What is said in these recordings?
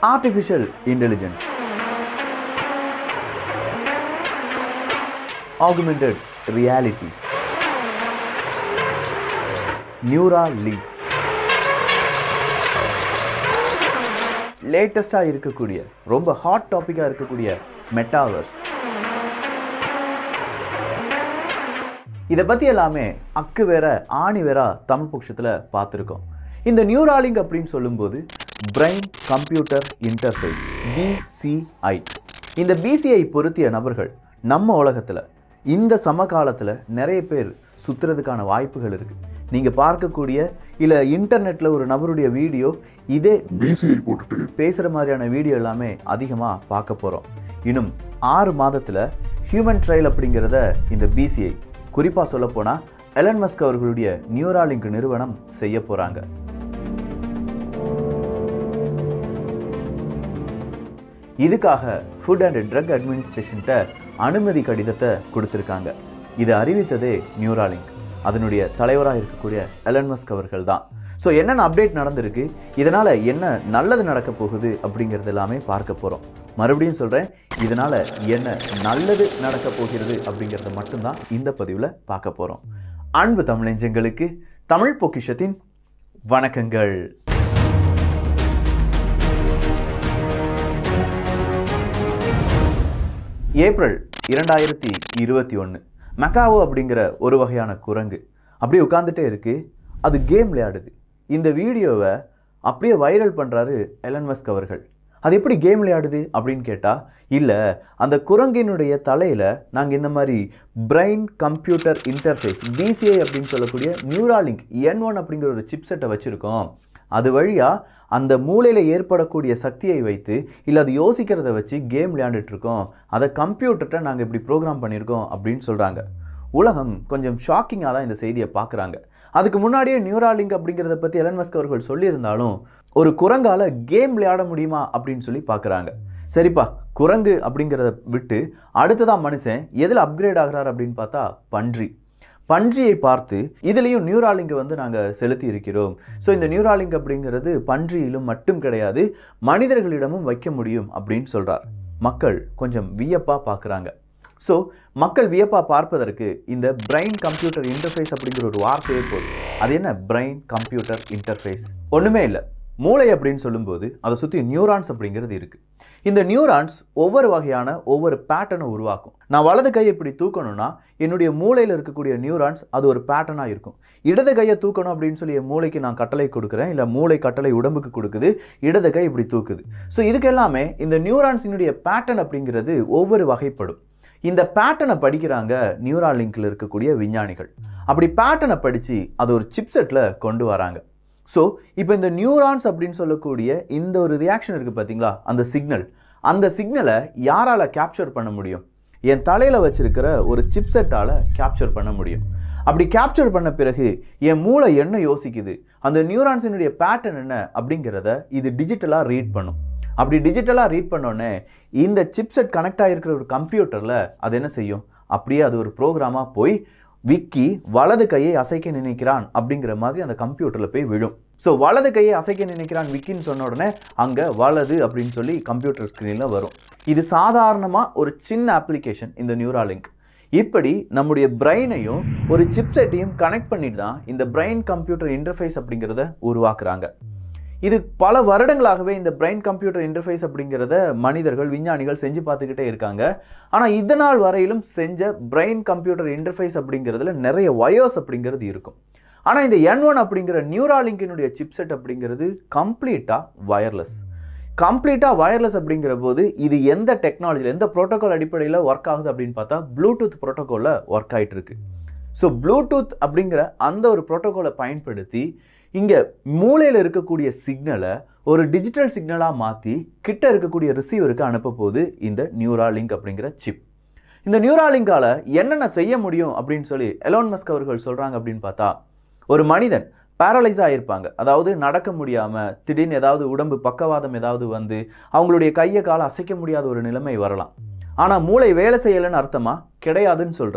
artificial intelligence augmented reality neural link லேட்டஸ்டாக இருக்கக்கூடிய ரொம்ப ஹாட் டாப்பிக்காக இருக்கக்கூடிய மெட்டாவர்ஸ் இதை பற்றி எல்லாமே அக்கு வேற ஆணி வேற தமிழ் பட்சத்தில் பார்த்துருக்கோம் இந்த நியூராலிங் அப்படின்னு சொல்லும்போது பிரெயின் கம்ப்யூட்டர் இன்டர்ஃபேஸ் பிசிஐ இந்த பிசிஐ பொருத்திய நபர்கள் நம்ம உலகத்தில் இந்த சமகாலத்தில் நிறைய பேர் சுற்றுறதுக்கான வாய்ப்புகள் இருக்குது நீங்கள் பார்க்கக்கூடிய இல்லை இன்டர்நெட்டில் ஒரு நபருடைய வீடியோ இதே பிசிஐ போட்டுட்டு பேசுகிற மாதிரியான வீடியோ எல்லாமே அதிகமாக பார்க்க போகிறோம் இன்னும் ஆறு மாதத்தில் ஹியூமன் ட்ரையல் அப்படிங்கிறத இந்த பிசிஐ குறிப்பாக சொல்லப்போனால் எலன் மஸ்க் அவர்களுடைய நியூராலிங்க் நிறுவனம் செய்ய போகிறாங்க இதுக்காக ஃபுட் அண்ட் ட்ரக் அட்மினிஸ்ட்ரேஷன்கிட்ட அனுமதி கடிதத்தை கொடுத்துருக்காங்க இது அறிவித்ததே நியூராலிங்க் அதனுடைய தலைவராக இருக்கக்கூடிய எலன் மஸ்க் அவர்கள் தான் ஸோ என்னென்ன அப்டேட் நடந்திருக்கு இதனால் என்ன நல்லது நடக்க போகுது அப்படிங்கிறது எல்லாமே பார்க்க போகிறோம் மறுபடியும் சொல்கிறேன் இதனால் என்ன நல்லது நடக்க போகிறது அப்படிங்கிறத மட்டும்தான் இந்த பதிவில் பார்க்க போகிறோம் அன்பு தமிழஞ்சங்களுக்கு தமிழ் பொக்கிஷத்தின் வணக்கங்கள் ஏப்ரல் இரண்டாயிரத்தி இருபத்தி ஒன்று மெக்காவோ அப்படிங்கிற ஒரு வகையான குரங்கு அப்படியே உட்காந்துட்டே இருக்கு அது கேம் விளையாடுது இந்த வீடியோவை அப்படியே வைரல் பண்ணுறாரு எலன் மஸ்க் அவர்கள் அது எப்படி கேம் விளையாடுது அப்படின்னு கேட்டால் இல்லை அந்த குரங்கினுடைய தலையில் நாங்கள் இந்த மாதிரி பிரெயின் கம்ப்யூட்டர் இன்டர்ஃபேஸ் பிசிஐ அப்படின்னு சொல்லக்கூடிய நியூராலிங்க் என் ஒன் அப்படிங்கிற ஒரு சிப்செட்டை வச்சுருக்கோம் அது வழியாக அந்த மூளையில் ஏற்படக்கூடிய சக்தியை வைத்து இல்லை அது யோசிக்கிறத வச்சு கேம் விளையாண்டுட்டு இருக்கோம் அதை கம்ப்யூட்டர்கிட்ட நாங்கள் இப்படி ப்ரோக்ராம் பண்ணியிருக்கோம் அப்படின்னு சொல்கிறாங்க உலகம் கொஞ்சம் ஷாக்கிங்காக தான் இந்த செய்தியை பார்க்குறாங்க அதுக்கு முன்னாடியே நியூராலிங்க் அப்படிங்கிறத பற்றி எலன் மஸ்க் அவர்கள் சொல்லியிருந்தாலும் ஒரு குரங்கால கேம் விளையாட முடியுமா அப்படின்னு சொல்லி பார்க்குறாங்க சரிப்பா குரங்கு அப்படிங்கிறத விட்டு அடுத்ததான் மனுஷன் எதில் அப்கிரேட் ஆகிறார் அப்படின்னு பார்த்தா பன்றி பன்றியை பார்த்து இதுலேயும் நியூராலிங்கை வந்து நாங்கள் செலுத்தி இருக்கிறோம் ஸோ இந்த நியூராலிங்க் அப்படிங்கிறது பன்றியிலும் மட்டும் கிடையாது மனிதர்களிடமும் வைக்க முடியும் அப்படின்னு சொல்கிறார் மக்கள் கொஞ்சம் வியப்பாக பார்க்குறாங்க ஸோ மக்கள் வியப்பாக பார்ப்பதற்கு இந்த பிரெயின் கம்ப்யூட்டர் இன்டர்ஃபேஸ் அப்படிங்கிற ஒரு வார்த்தையே போதும் அது என்ன பிரெயின் கம்ப்யூட்டர் இன்டர்ஃபேஸ் ஒன்றுமே இல்லை மூளை அப்படின்னு சொல்லும்போது அதை சுற்றி நியூரான்ஸ் அப்படிங்கிறது இருக்குது இந்த நியூரான்ஸ் ஒவ்வொரு வகையான ஒவ்வொரு பேட்டர்னை உருவாக்கும் நான் வலது கையை இப்படி தூக்கணும்னா என்னுடைய மூளையில் இருக்கக்கூடிய நியூரான்ஸ் அது ஒரு பேட்டர்னாக இருக்கும் இடது கையை தூக்கணும் அப்படின்னு சொல்லி என் மூளைக்கு நான் கட்டளை கொடுக்குறேன் இல்லை மூளை கட்டளை உடம்புக்கு கொடுக்குது இடது கை இப்படி தூக்குது ஸோ இதுக்கு எல்லாமே இந்த நியூரான்ஸினுடைய பேட்டர்ன் அப்படிங்கிறது ஒவ்வொரு வகைப்படும் இந்த பேட்டர்னை படிக்கிறாங்க நியூரால் லிங்கில் இருக்கக்கூடிய விஞ்ஞானிகள் அப்படி பேட்டர்னை படித்து அது ஒரு சிப்செட்டில் கொண்டு வராங்க ஸோ இப்போ இந்த நியூரான்ஸ் அப்படின்னு சொல்லக்கூடிய இந்த ஒரு ரியாக்ஷன் இருக்குது பார்த்தீங்களா அந்த சிக்னல் அந்த சிக்னலை யாரால் கேப்சர் பண்ண முடியும் என் தலையில் வச்சிருக்கிற ஒரு சிப்செட்டால் கேப்சர் பண்ண முடியும் அப்படி கேப்சர் பண்ண பிறகு என் மூளை என்ன யோசிக்குது அந்த நியூரான்ஸினுடைய பேட்டர்ன் என்ன அப்படிங்கிறத இது டிஜிட்டலாக ரீட் பண்ணும் அப்படி டிஜிட்டலாக ரீட் பண்ணோடனே இந்த சிப்செட் கனெக்ட் ஆகிருக்கிற ஒரு கம்ப்யூட்டரில் அது என்ன செய்யும் அப்படியே அது ஒரு ப்ரோக்ராமாக போய் விக்கி வலது கையை அசைக்க நினைக்கிறான் அப்படிங்கிற மாதிரி அந்த கம்ப்யூட்டரில் போய் விழும் ஸோ வலது கையை அசைக்க நினைக்கிறான் விக்கின்னு சொன்ன உடனே அங்கே வலது அப்படின்னு சொல்லி கம்ப்யூட்டர் ஸ்க்ரீனில் வரும் இது சாதாரணமாக ஒரு சின்ன அப்ளிகேஷன் இந்த நியூராலிங்க் இப்படி நம்முடைய பிரெயினையும் ஒரு சிப்செட்டையும் கனெக்ட் பண்ணிட்டு தான் இந்த பிரெயின் கம்ப்யூட்டர் இன்டர்ஃபேஸ் அப்படிங்கிறத உருவாக்குறாங்க இது பல வருடங்களாகவே இந்த பிரெயின் கம்ப்யூட்டர் இன்டர்ஃபேஸ் அப்படிங்கிறத மனிதர்கள் விஞ்ஞானிகள் செஞ்சு பார்த்துக்கிட்டே இருக்காங்க ஆனால் இது நாள் வரையிலும் செஞ்ச பிரெயின் கம்ப்யூட்டர் இன்டர்ஃபேஸ் அப்படிங்கிறதுல நிறைய வயோஸ் அப்படிங்கிறது இருக்கும் ஆனால் இந்த என் ஒன் அப்படிங்கிற நியூராலிங்கினுடைய சிப்செட் அப்படிங்கிறது கம்ப்ளீட்டாக வயர்லெஸ் கம்ப்ளீட்டாக வயர்லெஸ் அப்படிங்கிற போது இது எந்த டெக்னாலஜியில் எந்த ப்ரோட்டோகால் அடிப்படையில் ஒர்க் ஆகுது அப்படின்னு பார்த்தா ப்ளூடூத் ப்ரோட்டோகாலில் ஒர்க் ஆகிட்டு இருக்கு ஸோ ப்ளூடூத் அப்படிங்கிற அந்த ஒரு ப்ரோட்டோகாலை பயன்படுத்தி இங்கே மூளையில் இருக்கக்கூடிய சிக்னலை ஒரு டிஜிட்டல் சிக்னலாக மாற்றி கிட்ட இருக்கக்கூடிய ரிசீவருக்கு அனுப்ப போகுது இந்த நியூராலிங்க் அப்படிங்கிற சிப் இந்த நியூராலிங்கால் என்னென்ன செய்ய முடியும் அப்படின்னு சொல்லி எலோன் மஸ்க் அவர்கள் சொல்கிறாங்க அப்படின்னு பார்த்தா ஒரு மனிதன் பேரலைஸ் ஆகியிருப்பாங்க அதாவது நடக்க முடியாமல் திடீர்னு ஏதாவது உடம்பு பக்கவாதம் ஏதாவது வந்து அவங்களுடைய கையை காலை அசைக்க முடியாத ஒரு நிலைமை வரலாம் ஆனால் மூளை வேலை செய்யலைன்னு அர்த்தமா கிடையாதுன்னு சொல்கிறார்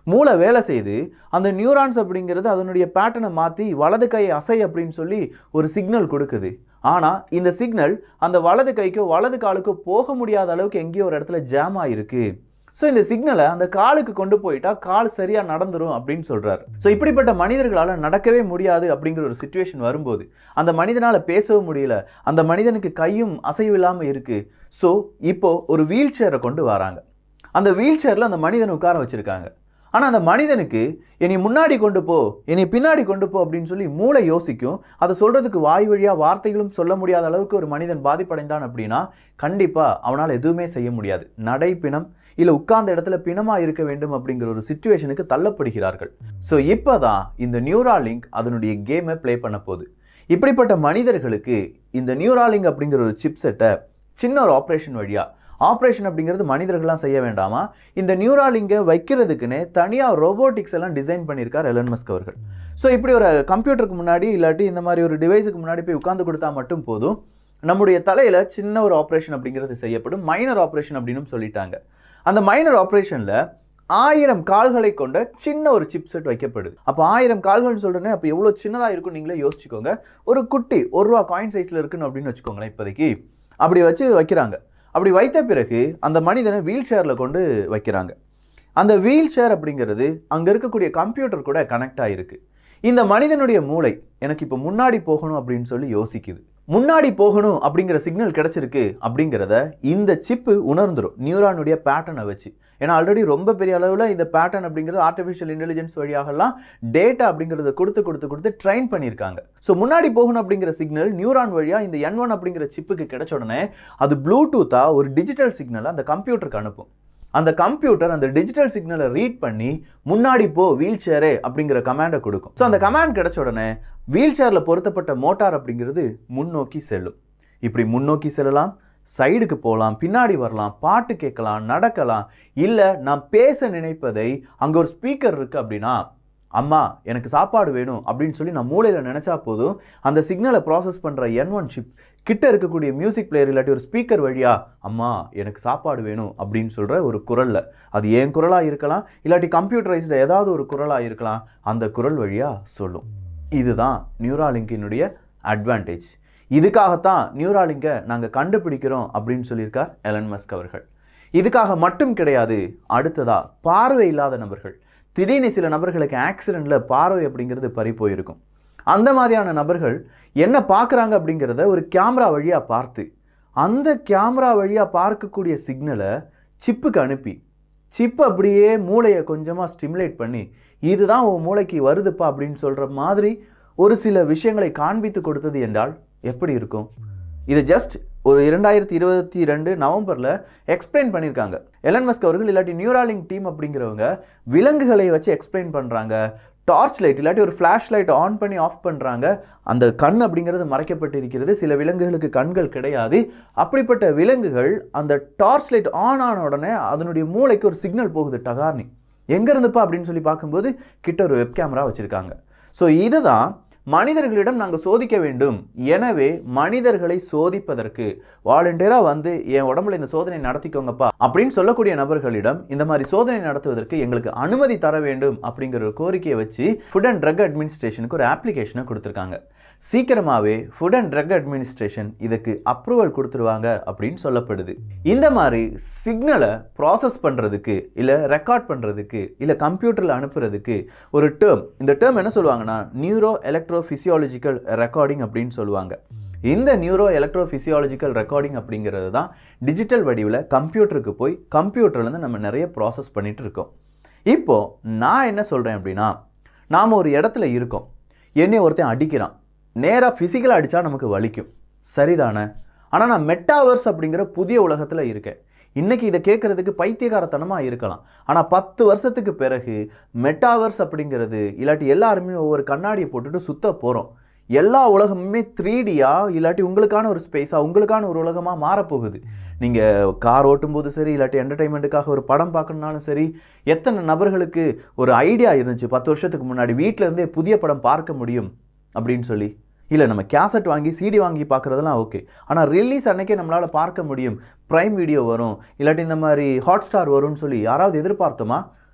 மூளை வேலை செய்து அந்த நியூரான்ஸ் அப்படிங்கிறது அதனுடைய பேட்டர்னை மாற்றி வலது கை அசை அப்படின்னு சொல்லி ஒரு சிக்னல் கொடுக்குது ஆனால் இந்த சிக்னல் அந்த வலது கைக்கோ வலது காலுக்கோ போக முடியாத அளவுக்கு எங்கேயோ ஒரு இடத்துல ஜாம் ஆகிருக்கு ஸோ இந்த சிக்னலை அந்த காலுக்கு கொண்டு போயிட்டா கால் சரியாக நடந்துரும் அப்படின்னு சொல்கிறாரு ஸோ இப்படிப்பட்ட மனிதர்களால் நடக்கவே முடியாது அப்படிங்கிற ஒரு சுச்சுவேஷன் வரும்போது அந்த மனிதனால் பேசவும் முடியல அந்த மனிதனுக்கு கையும் அசைவில்லாமல் இருக்குது ஸோ இப்போ ஒரு வீல் சேரை கொண்டு வராங்க அந்த வீல் சேரில் அந்த மனிதனை உட்கார வச்சுருக்காங்க ஆனால் அந்த மனிதனுக்கு என்னை முன்னாடி கொண்டு போ என்னை பின்னாடி கொண்டு போ அப்படின்னு சொல்லி மூளை யோசிக்கும் அதை சொல்கிறதுக்கு வாய் வழியாக வார்த்தைகளும் சொல்ல முடியாத அளவுக்கு ஒரு மனிதன் பாதிப்படைந்தான் அப்படின்னா கண்டிப்பாக அவனால் எதுவுமே செய்ய முடியாது நடைப்பிணம் இல்லை உட்கார்ந்த இடத்துல பிணமாக இருக்க வேண்டும் அப்படிங்கிற ஒரு சுச்சுவேஷனுக்கு தள்ளப்படுகிறார்கள் ஸோ இப்போ தான் இந்த நியூராலிங்க் அதனுடைய கேமை ப்ளே பண்ண போகுது இப்படிப்பட்ட மனிதர்களுக்கு இந்த நியூராலிங்க் அப்படிங்கிற ஒரு சிப் செட்டை சின்ன ஒரு ஆப்ரேஷன் வழியாக ஆப்ரேஷன் அப்படிங்கிறது மனிதர்கள்லாம் செய்ய வேண்டாமா இந்த நியூராலிங்கை வைக்கிறதுக்குன்னே தனியாக ரோபோட்டிக்ஸ் எல்லாம் டிசைன் பண்ணியிருக்கார் எலன் மஸ்க் அவர்கள் ஸோ இப்படி ஒரு கம்ப்யூட்டருக்கு முன்னாடி இல்லாட்டி இந்த மாதிரி ஒரு டிவைஸுக்கு முன்னாடி போய் உட்காந்து கொடுத்தா மட்டும் போதும் நம்முடைய தலையில் சின்ன ஒரு ஆப்ரேஷன் அப்படிங்கிறது செய்யப்படும் மைனர் ஆப்ரேஷன் அப்படின்னு சொல்லிட்டாங்க அந்த மைனர் ஆப்ரேஷனில் ஆயிரம் கால்களை கொண்ட சின்ன ஒரு சிப் செட் வைக்கப்படுது அப்போ ஆயிரம் கால்கள்னு சொல்கிறேனே அப்போ எவ்வளோ சின்னதாக இருக்கும் நீங்களே யோசிச்சுக்கோங்க ஒரு குட்டி ஒரு ரூபா காயின் சைஸில் இருக்குன்னு அப்படின்னு வச்சுக்கோங்களேன் இப்போதைக்கு அப்படி வச்சு வைக்கிறாங்க அப்படி வைத்த பிறகு அந்த மனிதனை வீல் சேரில் கொண்டு வைக்கிறாங்க அந்த வீல் சேர் அப்படிங்கிறது அங்கே இருக்கக்கூடிய கம்ப்யூட்டர் கூட கனெக்ட் ஆகிருக்கு இந்த மனிதனுடைய மூளை எனக்கு இப்போ முன்னாடி போகணும் அப்படின்னு சொல்லி யோசிக்குது முன்னாடி போகணும் அப்படிங்கிற சிக்னல் கிடைச்சிருக்கு அப்படிங்கிறத இந்த சிப்பு உணர்ந்துடும் நியூரானுடைய பேட்டர்னை வச்சு ஏன்னா ஆல்ரெடி ரொம்ப பெரிய அளவில் இந்த பேட்டர்ன் அப்படிங்கிறது ஆர்டிஃபிஷியல் இன்டெலிஜென்ஸ் வழியாகலாம் டேட்டா அப்படிங்கிறத கொடுத்து கொடுத்து கொடுத்து ட்ரைன் பண்ணியிருக்காங்க ஸோ முன்னாடி போகணும் அப்படிங்கிற சிக்னல் நியூரான் வழியாக இந்த என் ஒன் அப்படிங்கிற சிப்புக்கு கிடைச்ச உடனே அது ப்ளூடூத்தாக ஒரு டிஜிட்டல் சிக்னலை அந்த கம்ப்யூட்டருக்கு அனுப்பும் அந்த கம்ப்யூட்டர் அந்த டிஜிட்டல் சிக்னலை ரீட் பண்ணி முன்னாடி போ வீல் சேரே அப்படிங்கிற கமாண்டை கொடுக்கும் ஸோ அந்த கமாண்ட் கிடைச்ச உடனே வீல் சேரில் பொருத்தப்பட்ட மோட்டார் அப்படிங்கிறது முன்னோக்கி செல்லும் இப்படி முன்னோக்கி செல்லலாம் சைடுக்கு போகலாம் பின்னாடி வரலாம் பாட்டு கேட்கலாம் நடக்கலாம் இல்லை நான் பேச நினைப்பதை அங்கே ஒரு ஸ்பீக்கர் இருக்குது அப்படின்னா அம்மா எனக்கு சாப்பாடு வேணும் அப்படின்னு சொல்லி நான் மூளையில் நினச்சா போதும் அந்த சிக்னலை ப்ராசஸ் பண்ணுற என் ஒன் சிப் கிட்ட இருக்கக்கூடிய மியூசிக் பிளேயர் இல்லாட்டி ஒரு ஸ்பீக்கர் வழியா அம்மா எனக்கு சாப்பாடு வேணும் அப்படின்னு சொல்கிற ஒரு குரலில் அது என் குரலாக இருக்கலாம் இல்லாட்டி கம்ப்யூட்டரைஸ்டு ஏதாவது ஒரு குரலாக இருக்கலாம் அந்த குரல் வழியாக சொல்லும் இதுதான் நியூராலிங்கினுடைய அட்வான்டேஜ் இதுக்காகத்தான் நியூராலிங்கை நாங்கள் கண்டுபிடிக்கிறோம் அப்படின்னு சொல்லியிருக்கார் எலன் மஸ்க் அவர்கள் இதுக்காக மட்டும் கிடையாது அடுத்ததா பார்வை இல்லாத நபர்கள் திடீர்னு சில நபர்களுக்கு ஆக்சிடெண்ட்டில் பார்வை அப்படிங்கிறது பறி போயிருக்கும் அந்த மாதிரியான நபர்கள் என்ன பார்க்குறாங்க அப்படிங்கிறத ஒரு கேமரா வழியாக பார்த்து அந்த கேமரா வழியாக பார்க்கக்கூடிய சிக்னலை சிப்புக்கு அனுப்பி சிப் அப்படியே மூளையை கொஞ்சமாக ஸ்டிமுலேட் பண்ணி இதுதான் உன் மூளைக்கு வருதுப்பா அப்படின்னு சொல்கிற மாதிரி ஒரு சில விஷயங்களை காண்பித்து கொடுத்தது என்றால் எப்படி இருக்கும் இது ஜஸ்ட் ஒரு இரண்டாயிரத்தி இருபத்தி ரெண்டு நவம்பரில் எக்ஸ்பிளைன் பண்ணியிருக்காங்க எலன் மஸ்க் அவர்கள் இல்லாட்டி நியூராலிங் டீம் அப்படிங்கிறவங்க விலங்குகளை வச்சு எக்ஸ்பிளைன் பண்ணுறாங்க டார்ச் லைட் இல்லாட்டி ஒரு ஃப்ளாஷ் லைட் ஆன் பண்ணி ஆஃப் பண்ணுறாங்க அந்த கண் அப்படிங்கிறது மறைக்கப்பட்டிருக்கிறது சில விலங்குகளுக்கு கண்கள் கிடையாது அப்படிப்பட்ட விலங்குகள் அந்த டார்ச் லைட் ஆன் ஆன உடனே அதனுடைய மூளைக்கு ஒரு சிக்னல் போகுது டகார்னி எங்கேருந்துப்பா அப்படின்னு சொல்லி பார்க்கும்போது கிட்ட ஒரு வெப் கேமரா வச்சுருக்காங்க ஸோ இதுதான் மனிதர்களிடம் நாங்கள் சோதிக்க வேண்டும் எனவே மனிதர்களை சோதிப்பதற்கு வாலண்டியராக வந்து என் உடம்புல இந்த சோதனை நடத்திக்கோங்கப்பா அப்படின்னு சொல்லக்கூடிய நபர்களிடம் இந்த மாதிரி சோதனை நடத்துவதற்கு எங்களுக்கு அனுமதி தர வேண்டும் அப்படிங்கிற ஒரு கோரிக்கையை வச்சு ஃபுட் அண்ட் ட்ரக் அட்மினிஸ்ட்ரேஷனுக்கு ஒரு அப்ளிகேஷனை கொடுத்துருக்காங்க சீக்கிரமாகவே ஃபுட் அண்ட் ட்ரக் அட்மினிஸ்ட்ரேஷன் இதுக்கு அப்ரூவல் கொடுத்துருவாங்க அப்படின்னு சொல்லப்படுது இந்த மாதிரி சிக்னலை ப்ராசஸ் பண்ணுறதுக்கு இல்லை ரெக்கார்ட் பண்ணுறதுக்கு இல்லை கம்ப்யூட்டரில் அனுப்புறதுக்கு ஒரு டேர்ம் இந்த டேர்ம் என்ன சொல்லுவாங்கன்னா நியூரோ எலக்ட்ரோ ஃபிசியாலஜிக்கல் ரெக்கார்டிங் அப்படின்னு சொல்லுவாங்க இந்த நியூரோ எலக்ட்ரோ ஃபிசியாலஜிக்கல் ரெக்கார்டிங் அப்படிங்கிறது தான் டிஜிட்டல் வடிவில் கம்ப்யூட்டருக்கு போய் கம்ப்யூட்டர்லேருந்து நம்ம நிறைய ப்ராசஸ் பண்ணிட்டு இருக்கோம் இப்போது நான் என்ன சொல்கிறேன் அப்படின்னா நாம் ஒரு இடத்துல இருக்கோம் என்னை ஒருத்தன் அடிக்கிறான் நேராக ஃபிசிக்கலாக அடித்தா நமக்கு வலிக்கும் சரிதானே ஆனால் நான் மெட்டாவர்ஸ் அப்படிங்கிற புதிய உலகத்தில் இருக்கேன் இன்றைக்கி இதை கேட்குறதுக்கு பைத்தியகாரத்தனமாக இருக்கலாம் ஆனால் பத்து வருஷத்துக்கு பிறகு மெட்டாவர்ஸ் அப்படிங்கிறது இல்லாட்டி எல்லாருமே ஒவ்வொரு கண்ணாடியை போட்டுட்டு சுத்த போகிறோம் எல்லா உலகமுமே த்ரீ டியாக இல்லாட்டி உங்களுக்கான ஒரு ஸ்பேஸாக உங்களுக்கான ஒரு உலகமாக மாறப்போகுது நீங்கள் கார் ஓட்டும்போது சரி இல்லாட்டி என்டர்டைன்மெண்ட்டுக்காக ஒரு படம் பார்க்கணுனாலும் சரி எத்தனை நபர்களுக்கு ஒரு ஐடியா இருந்துச்சு பத்து வருஷத்துக்கு முன்னாடி வீட்டில் இருந்தே புதிய படம் பார்க்க முடியும் அப்படின்னு சொல்லி இல்லை நம்ம கேசட் வாங்கி சிடி வாங்கி பார்க்குறதெல்லாம் ஓகே ஆனால் ரிலீஸ் அன்னைக்கே நம்மளால் பார்க்க முடியும் ப்ரைம் வீடியோ வரும் இல்லாட்டி இந்த மாதிரி ஹாட் ஸ்டார் வரும்னு சொல்லி யாராவது எதிர்பார்த்தோமா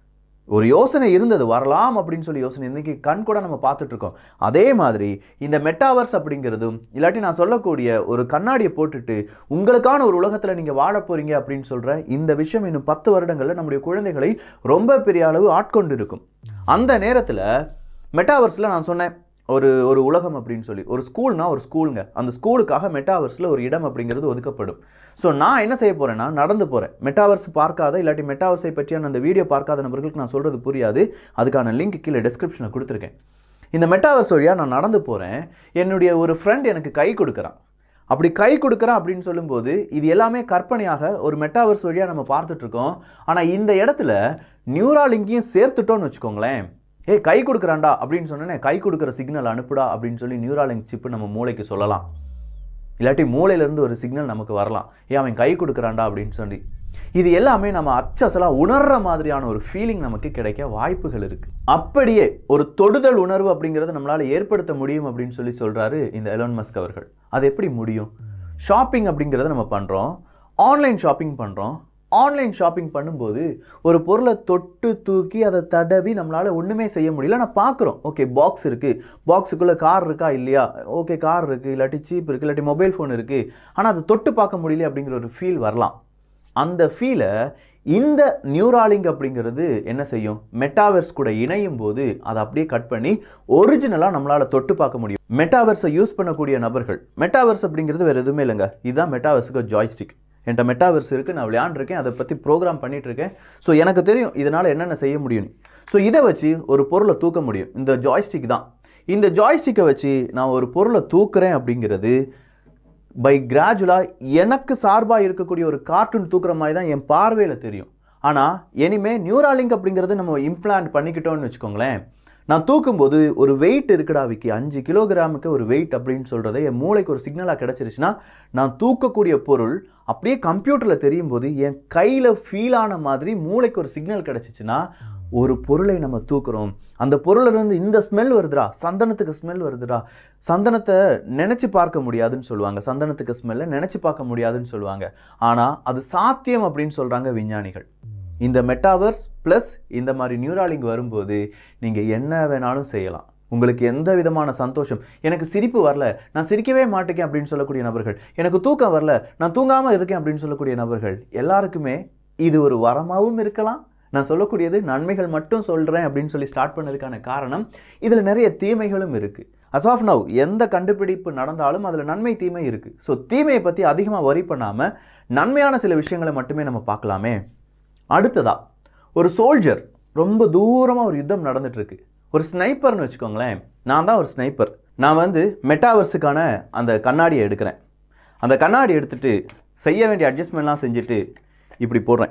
ஒரு யோசனை இருந்தது வரலாம் அப்படின்னு சொல்லி யோசனை இன்னைக்கு கண் கூட நம்ம பார்த்துட்டு இருக்கோம் அதே மாதிரி இந்த மெட்டாவர்ஸ் அப்படிங்கிறதும் இல்லாட்டி நான் சொல்லக்கூடிய ஒரு கண்ணாடியை போட்டுட்டு உங்களுக்கான ஒரு உலகத்தில் நீங்கள் வாழ போறீங்க அப்படின்னு சொல்ற இந்த விஷயம் இன்னும் பத்து வருடங்களில் நம்முடைய குழந்தைகளை ரொம்ப பெரிய அளவு ஆட்கொண்டு இருக்கும் அந்த நேரத்தில் மெட்டாவர்ஸில் நான் சொன்னேன் ஒரு ஒரு உலகம் அப்படின்னு சொல்லி ஒரு ஸ்கூல்னா ஒரு ஸ்கூலுங்க அந்த ஸ்கூலுக்காக மெட்டாவர்ஸில் ஒரு இடம் அப்படிங்கிறது ஒதுக்கப்படும் ஸோ நான் என்ன செய்ய போறேன்னா நடந்து போகிறேன் மெட்டாவர்ஸ் பார்க்காத இல்லாட்டி மெட்டாவர்ஸை பற்றியான அந்த வீடியோ பார்க்காத நபர்களுக்கு நான் சொல்கிறது புரியாது அதுக்கான லிங்க் கீழே டிஸ்கிரிப்ஷனில் கொடுத்துருக்கேன் இந்த மெட்டாவர்ஸ் வழியாக நான் நடந்து போகிறேன் என்னுடைய ஒரு ஃப்ரெண்ட் எனக்கு கை கொடுக்குறான் அப்படி கை கொடுக்குறான் அப்படின்னு சொல்லும்போது இது எல்லாமே கற்பனையாக ஒரு மெட்டாவர்ஸ் வழியாக நம்ம பார்த்துட்டு இருக்கோம் ஆனால் இந்த இடத்துல நியூராலிங்கையும் சேர்த்துட்டோம்னு வச்சுக்கோங்களேன் ஏய் கை கொடுக்குறான்டா அப்படின்னு சொன்னேனே கை கொடுக்குற சிக்னல் அனுப்புடா அப்படின்னு சொல்லி நியூராலிங்க் சிப்பு நம்ம மூளைக்கு சொல்லலாம் இல்லாட்டி மூளையிலேருந்து ஒரு சிக்னல் நமக்கு வரலாம் ஏன் அவன் கை கொடுக்குறான்டா அப்படின்னு சொல்லி இது எல்லாமே நம்ம அச்சசலாக உணர்ற மாதிரியான ஒரு ஃபீலிங் நமக்கு கிடைக்க வாய்ப்புகள் இருக்கு அப்படியே ஒரு தொடுதல் உணர்வு அப்படிங்கிறத நம்மளால ஏற்படுத்த முடியும் அப்படின்னு சொல்லி சொல்றாரு இந்த எலோன் மஸ்க் அவர்கள் அது எப்படி முடியும் ஷாப்பிங் அப்படிங்கிறத நம்ம பண்றோம் ஆன்லைன் ஷாப்பிங் பண்றோம் ஆன்லைன் ஷாப்பிங் பண்ணும்போது ஒரு பொருளை தொட்டு தூக்கி அதை தடவி நம்மளால ஒண்ணுமே செய்ய முடியல நான் பார்க்குறோம் ஓகே பாக்ஸ் இருக்கு பாக்ஸுக்குள்ள கார் இருக்கா இல்லையா ஓகே கார் இருக்கு இல்லாட்டி சீப் இருக்கு இல்லாட்டி மொபைல் ஃபோன் இருக்கு ஆனால் அதை தொட்டு பார்க்க முடியல அப்படிங்கிற ஒரு ஃபீல் வரலாம் அந்த ஃபீலை இந்த நியூராலிங்க் அப்படிங்கிறது என்ன செய்யும் மெட்டாவர்ஸ் கூட இணையும் போது அதை அப்படியே கட் பண்ணி ஒரிஜினலாக நம்மளால் தொட்டு பார்க்க முடியும் மெட்டாவர்ஸை யூஸ் பண்ணக்கூடிய நபர்கள் மெட்டாவர்ஸ் அப்படிங்கிறது வேறு எதுவுமே இல்லைங்க இதுதான் மெட்டாவர்ஸுக்கு ஜாய்ஸ்டிக் என்கிட்ட மெட்டாவர்ஸ் இருக்குது நான் விளையாண்டுருக்கேன் அதை பற்றி ப்ரோக்ராம் பண்ணிட்டு இருக்கேன் ஸோ எனக்கு தெரியும் இதனால் என்னென்ன செய்ய முடியும் ஸோ இதை வச்சு ஒரு பொருளை தூக்க முடியும் இந்த ஜாய்ஸ்டிக் தான் இந்த ஜாய்ஸ்டிக்கை வச்சு நான் ஒரு பொருளை தூக்குறேன் அப்படிங்கிறது பை கிராஜுவலாக எனக்கு சார்பாக இருக்கக்கூடிய ஒரு கார்ட்டூன் தூக்குற மாதிரி தான் என் பார்வையில் தெரியும் ஆனால் இனிமே நியூராலிங்க் அப்படிங்கிறது நம்ம இம்ப்ளான்ட் பண்ணிக்கிட்டோம்னு வச்சுக்கோங்களேன் நான் தூக்கும்போது ஒரு வெயிட் இருக்குடா விக்கி அஞ்சு கிலோகிராமுக்கு ஒரு வெயிட் அப்படின்னு சொல்கிறத என் மூளைக்கு ஒரு சிக்னலாக கிடச்சிருச்சுன்னா நான் தூக்கக்கூடிய பொருள் அப்படியே கம்ப்யூட்டரில் தெரியும் போது என் கையில் ஃபீல் ஆன மாதிரி மூளைக்கு ஒரு சிக்னல் கிடச்சிச்சுன்னா ஒரு பொருளை நம்ம தூக்குறோம் அந்த பொருள்ல இருந்து இந்த ஸ்மெல் வருதுடா சந்தனத்துக்கு ஸ்மெல் வருதுடா சந்தனத்தை நினச்சி பார்க்க முடியாதுன்னு சொல்லுவாங்க சந்தனத்துக்கு ஸ்மெல்லை நினச்சி பார்க்க முடியாதுன்னு சொல்லுவாங்க ஆனால் அது சாத்தியம் அப்படின்னு சொல்கிறாங்க விஞ்ஞானிகள் இந்த மெட்டாவர்ஸ் ப்ளஸ் இந்த மாதிரி நியூராலிங் வரும்போது நீங்கள் என்ன வேணாலும் செய்யலாம் உங்களுக்கு எந்த விதமான சந்தோஷம் எனக்கு சிரிப்பு வரல நான் சிரிக்கவே மாட்டேங்க அப்படின்னு சொல்லக்கூடிய நபர்கள் எனக்கு தூக்கம் வரல நான் தூங்காமல் இருக்கேன் அப்படின்னு சொல்லக்கூடிய நபர்கள் எல்லாருக்குமே இது ஒரு வரமாகவும் இருக்கலாம் நான் சொல்லக்கூடியது நன்மைகள் மட்டும் சொல்கிறேன் அப்படின்னு சொல்லி ஸ்டார்ட் பண்ணதுக்கான காரணம் இதில் நிறைய தீமைகளும் இருக்குது அஸ் ஆஃப் நவ் எந்த கண்டுபிடிப்பு நடந்தாலும் அதில் நன்மை தீமை இருக்குது ஸோ தீமையை பற்றி அதிகமாக வரி பண்ணாமல் நன்மையான சில விஷயங்களை மட்டுமே நம்ம பார்க்கலாமே அடுத்ததா ஒரு சோல்ஜர் ரொம்ப தூரமாக ஒரு யுத்தம் நடந்துட்டு இருக்கு ஒரு ஸ்னைப்பர்னு வச்சுக்கோங்களேன் நான் தான் ஒரு ஸ்னைப்பர் நான் வந்து மெட்டாவர்ஸுக்கான அந்த கண்ணாடியை எடுக்கிறேன் அந்த கண்ணாடி எடுத்துட்டு செய்ய வேண்டிய அட்ஜஸ்ட்மெண்ட்லாம் செஞ்சுட்டு இப்படி போடுறேன்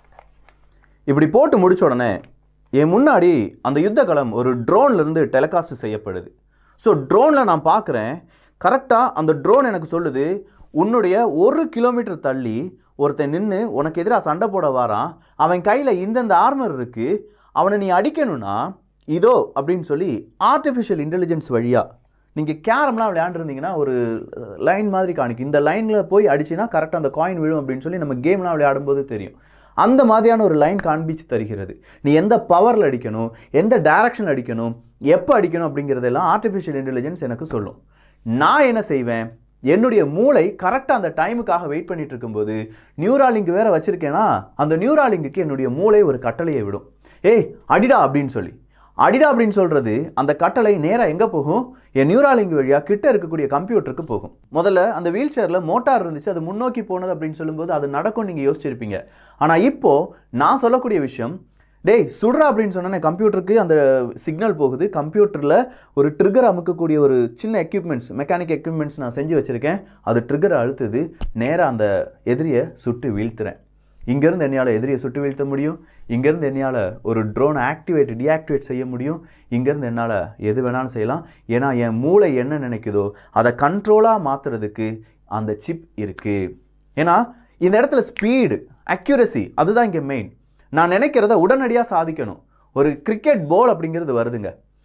இப்படி போட்டு முடிச்ச உடனே என் முன்னாடி அந்த யுத்த களம் ஒரு ட்ரோன்ல இருந்து டெலிகாஸ்ட் செய்யப்படுது ஸோ ட்ரோனில் நான் பார்க்குறேன் கரெக்டாக அந்த ட்ரோன் எனக்கு சொல்லுது உன்னுடைய ஒரு கிலோமீட்டர் தள்ளி ஒருத்தன் நின்று உனக்கு எதிராக சண்டை போட வாரான் அவன் கையில் இந்தந்த ஆர்மர் இருக்குது அவனை நீ அடிக்கணும்னா இதோ அப்படின்னு சொல்லி ஆர்டிஃபிஷியல் இன்டெலிஜென்ஸ் வழியாக நீங்கள் கேரம்லாம் விளையாண்டுருந்தீங்கன்னா ஒரு லைன் மாதிரி காணிக்கும் இந்த லைனில் போய் அடிச்சினா கரெக்டாக அந்த காயின் விழும் அப்படின்னு சொல்லி நம்ம கேம்லாம் விளையாடும்போது தெரியும் அந்த மாதிரியான ஒரு லைன் காண்பிச்சு தருகிறது நீ எந்த பவரில் அடிக்கணும் எந்த டைரக்ஷன் அடிக்கணும் எப்போ அடிக்கணும் அப்படிங்கிறதெல்லாம் ஆர்டிஃபிஷியல் இன்டெலிஜென்ஸ் எனக்கு சொல்லும் நான் என்ன செய்வேன் என்னுடைய மூளை கரெக்டாக அந்த டைமுக்காக வெயிட் பண்ணிட்டு இருக்கும்போது நியூராலிங்க் வேற வச்சிருக்கேனா அந்த நியூராலிங்குக்கு என்னுடைய மூளை ஒரு கட்டளையை விடும் ஏய் அடிடா அப்படின்னு சொல்லி அடிடா அப்படின்னு சொல்றது அந்த கட்டளை நேராக எங்கே போகும் என் நியூராலிங்க் வழியாக கிட்ட இருக்கக்கூடிய கம்ப்யூட்டருக்கு போகும் முதல்ல அந்த வீல் சேரில் மோட்டார் இருந்துச்சு அது முன்னோக்கி போனது அப்படின்னு சொல்லும்போது அது நடக்கும் நீங்கள் யோசிச்சிருப்பீங்க ஆனால் இப்போ நான் சொல்லக்கூடிய விஷயம் டேய் சுடுறா அப்படின்னு சொன்னேன் கம்ப்யூட்டருக்கு அந்த சிக்னல் போகுது கம்ப்யூட்டரில் ஒரு ட்ரிகர் அமுக்கக்கூடிய ஒரு சின்ன எக்யூப்மெண்ட்ஸ் மெக்கானிக் எக்யூப்மெண்ட்ஸ் நான் செஞ்சு வச்சுருக்கேன் அது ட்ரிகரை அழுத்துது நேராக அந்த எதிரியை சுட்டு வீழ்த்துறேன் இங்கேருந்து என்னையால் எதிரியை சுட்டு வீழ்த்த முடியும் இங்கேருந்து என்னையால் ஒரு ட்ரோனை ஆக்டிவேட் டீஆக்டிவேட் செய்ய முடியும் இங்கேருந்து என்னால் எது வேணாலும் செய்யலாம் ஏன்னா என் மூளை என்ன நினைக்குதோ அதை கண்ட்ரோலாக மாற்றுறதுக்கு அந்த சிப் இருக்குது ஏன்னா இந்த இடத்துல ஸ்பீடு அக்யூரசி அதுதான் இங்கே மெயின் நான் நினைக்கிறத உடனடியாக சாதிக்கணும் ஒரு கிரிக்கெட் பால் அப்படிங்கிறது வருதுங்க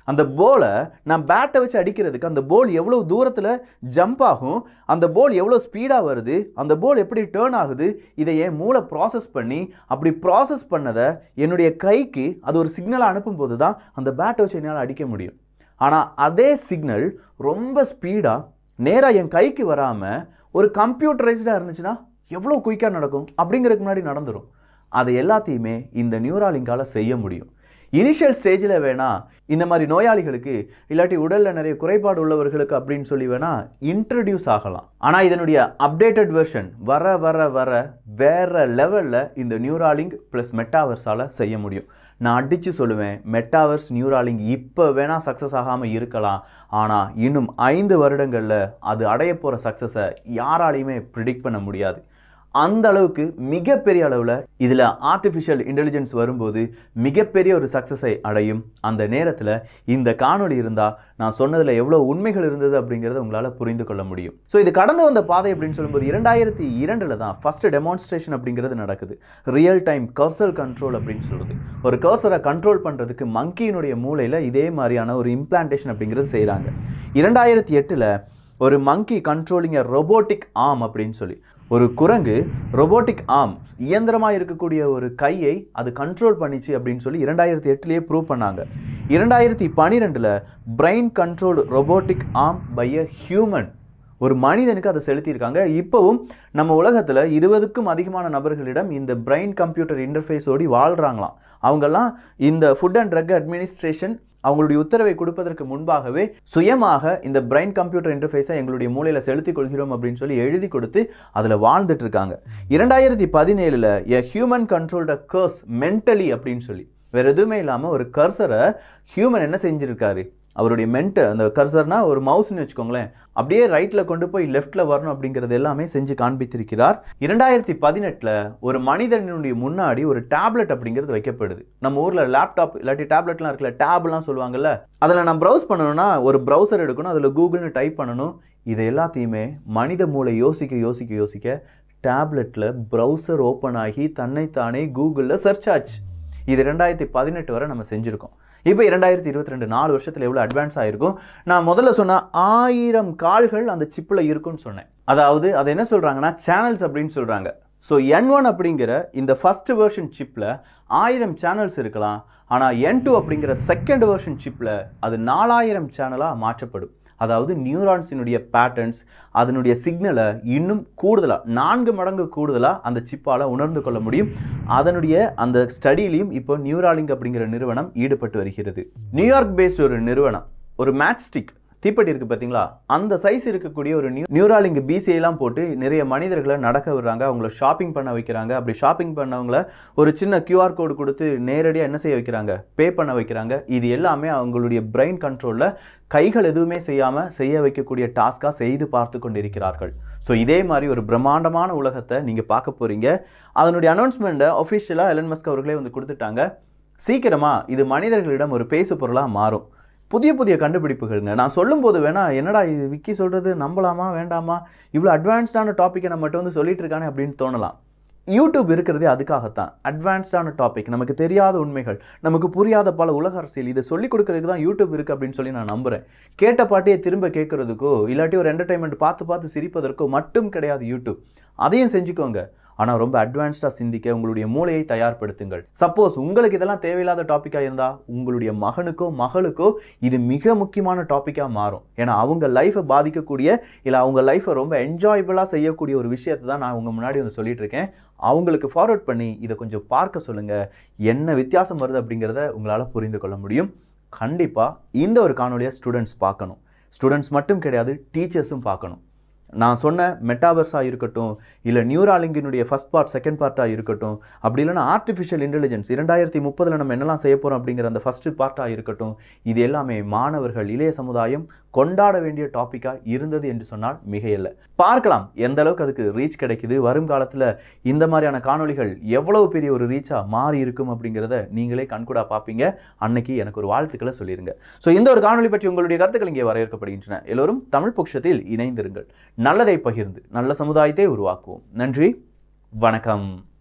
அந்த போலை நான் பேட்டை வச்சு அடிக்கிறதுக்கு அந்த போல் எவ்வளோ தூரத்தில் ஜம்ப் ஆகும் அந்த போல் எவ்வளோ ஸ்பீடாக வருது அந்த போல் எப்படி டேர்ன் ஆகுது இதை என் மூளை ப்ராசஸ் பண்ணி அப்படி ப்ராசஸ் பண்ணதை என்னுடைய கைக்கு அது ஒரு சிக்னலை அனுப்பும்போது தான் அந்த பேட்டை வச்சு என்னால் அடிக்க முடியும் ஆனால் அதே சிக்னல் ரொம்ப ஸ்பீடாக நேராக என் கைக்கு வராமல் ஒரு கம்ப்யூட்டரைஸ்டாக இருந்துச்சுன்னா எவ்வளோ குயிக்காக நடக்கும் அப்படிங்கிறதுக்கு முன்னாடி நடந்துடும் அதை எல்லாத்தையுமே இந்த நியூராலிங்கால் செய்ய முடியும் இனிஷியல் ஸ்டேஜில் வேணா இந்த மாதிரி நோயாளிகளுக்கு இல்லாட்டி உடலில் நிறைய குறைபாடு உள்ளவர்களுக்கு அப்படின்னு சொல்லி வேணா இன்ட்ரடியூஸ் ஆகலாம் ஆனால் இதனுடைய அப்டேட்டட் வெர்ஷன் வர வர வர வேற லெவலில் இந்த நியூராலிங்க் ப்ளஸ் மெட்டாவர்ஸால் செய்ய முடியும் நான் அடித்து சொல்லுவேன் மெட்டாவர்ஸ் நியூராலிங் இப்போ வேணால் சக்ஸஸ் ஆகாமல் இருக்கலாம் ஆனால் இன்னும் ஐந்து வருடங்களில் அது அடைய போகிற சக்ஸஸை யாராலையுமே ப்ரிடிக்ட் பண்ண முடியாது அந்த அளவுக்கு மிகப்பெரிய அளவில் இதில் ஆர்டிஃபிஷியல் இன்டெலிஜென்ஸ் வரும்போது மிகப்பெரிய ஒரு சக்ஸஸை அடையும் அந்த நேரத்தில் இந்த காணொளி இருந்தால் நான் சொன்னதில் எவ்வளோ உண்மைகள் இருந்தது அப்படிங்கிறத உங்களால் புரிந்து கொள்ள முடியும் ஸோ இது கடந்து வந்த பாதை அப்படின்னு சொல்லும்போது இரண்டாயிரத்தி இரண்டில் தான் ஃபஸ்ட்டு டெமான்ஸ்ட்ரேஷன் அப்படிங்கிறது நடக்குது ரியல் டைம் கர்சல் கண்ட்ரோல் அப்படின்னு சொல்லுது ஒரு கர்சரை கண்ட்ரோல் பண்ணுறதுக்கு மங்கியினுடைய மூளையில் இதே மாதிரியான ஒரு இம்ப்ளான்டேஷன் அப்படிங்கிறது செய்கிறாங்க இரண்டாயிரத்தி எட்டில் ஒரு மங்கி கண்ட்ரோலிங் ரொபோட்டிக் ஆம் அப்படின்னு சொல்லி ஒரு குரங்கு ரொபோட்டிக் ஆர்ம் இயந்திரமாக இருக்கக்கூடிய ஒரு கையை அது கண்ட்ரோல் பண்ணிச்சு அப்படின்னு சொல்லி இரண்டாயிரத்தி எட்டுலேயே ப்ரூவ் பண்ணாங்க இரண்டாயிரத்தி பன்னிரெண்டில் brain control robotic arm by a human ஒரு மனிதனுக்கு அதை செலுத்தியிருக்காங்க இப்போவும் நம்ம உலகத்தில் இருபதுக்கும் அதிகமான நபர்களிடம் இந்த பிரெயின் கம்ப்யூட்டர் இன்டர்ஃபேஸோடி வாழ்கிறாங்களாம் அவங்கெல்லாம் இந்த ஃபுட் அண்ட் ட்ரக் அட்மினிஸ்ட்ரேஷன் அவங்களுடைய உத்தரவை கொடுப்பதற்கு முன்பாகவே சுயமாக இந்த பிரெயின் கம்ப்யூட்டர் இன்டர்ஃபேஸை எங்களுடைய மூலையில் செலுத்திக் கொள்கிறோம் அப்படின்னு சொல்லி எழுதி கொடுத்து அதில் வாழ்ந்துட்டு இருக்காங்க இரண்டாயிரத்தி பதினேழில் எ ஹியூமன் கண்ட்ரோல்ட கர்ஸ் மென்டலி அப்படின்னு சொல்லி வேறு எதுவுமே இல்லாமல் ஒரு கர்சரை ஹியூமன் என்ன செஞ்சுருக்காரு அவருடைய மென்ட் அந்த கர்சர்னா ஒரு மவுஸ்னு வச்சுக்கோங்களேன் அப்படியே ரைட்டில் கொண்டு போய் லெஃப்ட்டில் வரணும் அப்படிங்கிறது எல்லாமே செஞ்சு காண்பித்திருக்கிறார் இரண்டாயிரத்தி பதினெட்டில் ஒரு மனிதனுடைய முன்னாடி ஒரு டேப்லெட் அப்படிங்கிறது வைக்கப்படுது நம்ம ஊரில் லேப்டாப் இல்லாட்டி டேப்லெட்லாம் இருக்குல்ல டேப்லாம் சொல்லுவாங்கல்ல அதில் நான் ப்ரௌஸ் பண்ணணும்னா ஒரு ப்ரௌசர் எடுக்கணும் அதில் கூகுள்னு டைப் பண்ணணும் இது எல்லாத்தையுமே மனித மூளை யோசிக்க யோசிக்க யோசிக்க டேப்லெட்டில் ப்ரௌசர் ஓப்பன் ஆகி தன்னைத்தானே கூகுளில் சர்ச் ஆச்சு இது ரெண்டாயிரத்தி பதினெட்டு வரை நம்ம செஞ்சுருக்கோம் இப்போ இரண்டாயிரத்தி இருபத்தி ரெண்டு நாலு வருஷத்தில் எவ்வளோ அட்வான்ஸ் ஆகிருக்கும் நான் முதல்ல சொன்ன ஆயிரம் கால்கள் அந்த சிப்பில் இருக்குன்னு சொன்னேன் அதாவது அது என்ன சொல்கிறாங்கன்னா சேனல்ஸ் அப்படின்னு சொல்கிறாங்க ஸோ என் ஒன் அப்படிங்கிற இந்த ஃபஸ்ட் வெர்ஷன் சிப்பில் ஆயிரம் சேனல்ஸ் இருக்கலாம் ஆனால் என் டூ அப்படிங்கிற செகண்ட் வெர்ஷன் சிப்பில் அது நாலாயிரம் சேனலாக மாற்றப்படும் அதாவது நியூரான்ஸினுடைய பேட்டர்ன்ஸ் அதனுடைய சிக்னலை இன்னும் கூடுதலாக நான்கு மடங்கு கூடுதலாக அந்த சிப்பால் உணர்ந்து கொள்ள முடியும் அதனுடைய அந்த ஸ்டடியிலையும் இப்போ நியூராலிங்க் அப்படிங்கிற நிறுவனம் ஈடுபட்டு வருகிறது நியூயார்க் பேஸ்ட் ஒரு நிறுவனம் ஒரு மேட்ச் ஸ்டிக் தீப்பெட்டி இருக்குது பார்த்தீங்களா அந்த சைஸ் இருக்கக்கூடிய ஒரு நியூ நியூராலிங்க் பிசிஐலாம் போட்டு நிறைய மனிதர்களை நடக்க விடுறாங்க அவங்கள ஷாப்பிங் பண்ண வைக்கிறாங்க அப்படி ஷாப்பிங் பண்ணவங்கள ஒரு சின்ன கியூஆர் கோடு கொடுத்து நேரடியாக என்ன செய்ய வைக்கிறாங்க பே பண்ண வைக்கிறாங்க இது எல்லாமே அவங்களுடைய பிரெயின் கண்ட்ரோலில் கைகள் எதுவுமே செய்யாமல் செய்ய வைக்கக்கூடிய டாஸ்காக செய்து பார்த்து கொண்டிருக்கிறார்கள் ஸோ இதே மாதிரி ஒரு பிரம்மாண்டமான உலகத்தை நீங்கள் பார்க்க போகிறீங்க அதனுடைய அனௌன்ஸ்மெண்ட்டை ஒஃபிஷியலாக எலன் மஸ்க் அவர்களே வந்து கொடுத்துட்டாங்க சீக்கிரமாக இது மனிதர்களிடம் ஒரு பேசு பொருளாக மாறும் புதிய புதிய கண்டுபிடிப்புகள்ங்க நான் சொல்லும்போது வேணா என்னடா இது விக்கி சொல்கிறது நம்பலாமா வேண்டாமா இவ்வளோ அட்வான்ஸ்டான டாப்பிக்கை நம்மகிட்ட வந்து சொல்லிட்டு இருக்கானே அப்படின்னு தோணலாம் யூடியூப் இருக்கிறதே அதுக்காகத்தான் அட்வான்ஸ்டான டாபிக் நமக்கு தெரியாத உண்மைகள் நமக்கு புரியாத பல உலக அரசியல் இதை சொல்லிக் கொடுக்கறதுக்கு தான் யூடியூப் இருக்குது அப்படின்னு சொல்லி நான் நம்புகிறேன் கேட்ட பாட்டையே திரும்ப கேட்குறதுக்கோ இல்லாட்டி ஒரு என்டர்டைன்மெண்ட் பார்த்து பார்த்து சிரிப்பதற்கோ மட்டும் கிடையாது யூடியூப் அதையும் செஞ்சுக்கோங்க ஆனால் ரொம்ப அட்வான்ஸ்டாக சிந்திக்க உங்களுடைய மூளையை தயார்படுத்துங்கள் சப்போஸ் உங்களுக்கு இதெல்லாம் தேவையில்லாத டாப்பிக்காக இருந்தால் உங்களுடைய மகனுக்கோ மகளுக்கோ இது மிக முக்கியமான டாப்பிக்காக மாறும் ஏன்னா அவங்க லைஃப்பை பாதிக்கக்கூடிய இல்லை அவங்க லைஃப்பை ரொம்ப என்ஜாயபிளாக செய்யக்கூடிய ஒரு விஷயத்தை தான் நான் உங்கள் முன்னாடி வந்து சொல்லிட்டு இருக்கேன் அவங்களுக்கு ஃபார்வர்ட் பண்ணி இதை கொஞ்சம் பார்க்க சொல்லுங்கள் என்ன வித்தியாசம் வருது அப்படிங்கிறத உங்களால் புரிந்து கொள்ள முடியும் கண்டிப்பாக இந்த ஒரு காணொலியை ஸ்டூடெண்ட்ஸ் பார்க்கணும் ஸ்டூடெண்ட்ஸ் மட்டும் கிடையாது டீச்சர்ஸும் பார்க்கணும் நான் சொன்ன மெட்டாவர்ஸாக இருக்கட்டும் இல்லை நியூராலிங்கினுடைய ஃபஸ்ட் பார்ட் செகண்ட் பார்ட்டாக இருக்கட்டும் அப்படி இல்லைன்னா ஆர்டிஃபிஷியல் இன்டெலிஜென்ஸ் இரண்டாயிரத்தி முப்பதில் நம்ம என்னெல்லாம் செய்ய போகிறோம் அப்படிங்கிற அந்த ஃபஸ்ட்டு பார்ட்டாக இருக்கட்டும் இது எல்லாமே மாணவர்கள் இளைய சமுதாயம் கொண்டாட வேண்டிய டாப்பிக்காக இருந்தது என்று சொன்னால் மிகையில்லை பார்க்கலாம் எந்த அளவுக்கு அதுக்கு ரீச் கிடைக்குது வருங்காலத்தில் இந்த மாதிரியான காணொளிகள் எவ்வளவு பெரிய ஒரு ரீச்சாக மாறி இருக்கும் அப்படிங்கிறத நீங்களே கண்கூடாக பார்ப்பீங்க அன்னைக்கு எனக்கு ஒரு வாழ்த்துக்களை சொல்லிடுங்க ஸோ இந்த ஒரு காணொளி பற்றி உங்களுடைய கருத்துக்கள் இங்கே வரவேற்கப்படுகின்றன எல்லோரும் தமிழ் பொக்ஷத்தில் இணைந்திருங்கள் நல்லதை பகிர்ந்து நல்ல சமுதாயத்தை உருவாக்குவோம் நன்றி வணக்கம்